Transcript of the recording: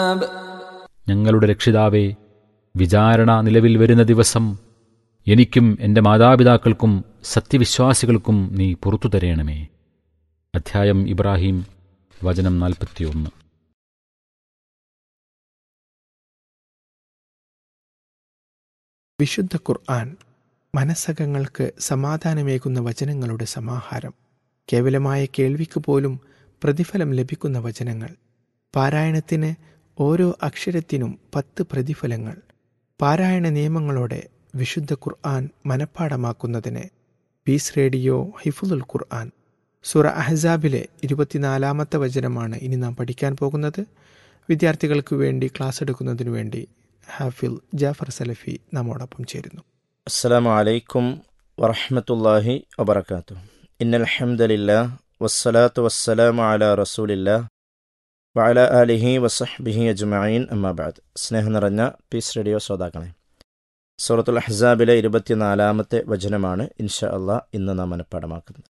ഞങ്ങളുടെ രക്ഷിതാവേ വിചാരണ നിലവിൽ വരുന്ന ദിവസം എനിക്കും എൻ്റെ മാതാപിതാക്കൾക്കും സത്യവിശ്വാസികൾക്കും നീ പുറത്തു തരയണമേ അധ്യായം ഇബ്രാഹിം വചനം നാൽപ്പത്തിയൊന്ന് വിശുദ്ധ ഖുർആൻ മനസ്സകങ്ങൾക്ക് സമാധാനമേകുന്ന വചനങ്ങളുടെ സമാഹാരം കേവലമായ കേൾവിക്ക് പോലും പ്രതിഫലം ലഭിക്കുന്ന വചനങ്ങൾ പാരായണത്തിന് ഓരോ അക്ഷരത്തിനും പത്ത് പ്രതിഫലങ്ങൾ പാരായണ നിയമങ്ങളോടെ വിശുദ്ധ ഖുർആൻ മനഃപ്പാടമാക്കുന്നതിന് പീസ് റേഡിയോ ഹിഫുദുൽ ഖുർആൻ സുറ അഹ്സാബിലെ ഇരുപത്തിനാലാമത്തെ വചനമാണ് ഇനി നാം പഠിക്കാൻ പോകുന്നത് വിദ്യാർത്ഥികൾക്ക് വേണ്ടി ക്ലാസ് എടുക്കുന്നതിനു വേണ്ടി ഹാഫിൽ ജാഫർ സലഫി നമ്മോടൊപ്പം ചേരുന്നു السلام عليكم ورحمة الله وبركاته إن الحمد لله والصلاة والسلام على رسول الله وعلى آله وصحبه أجمعين أما بعد സ്നേഹം നിറഞ്ഞ പീസ് റേഡിയോ ശ്രോതാക്കളെ സൂറത്തുൽ അഹ്സാബിലെ ഇരുപത്തിനാലാമത്തെ വചനമാണ് ഇൻഷാ അള്ളാഹ് ഇന്ന് നാം മനഃപ്പാടമാക്കുന്നത്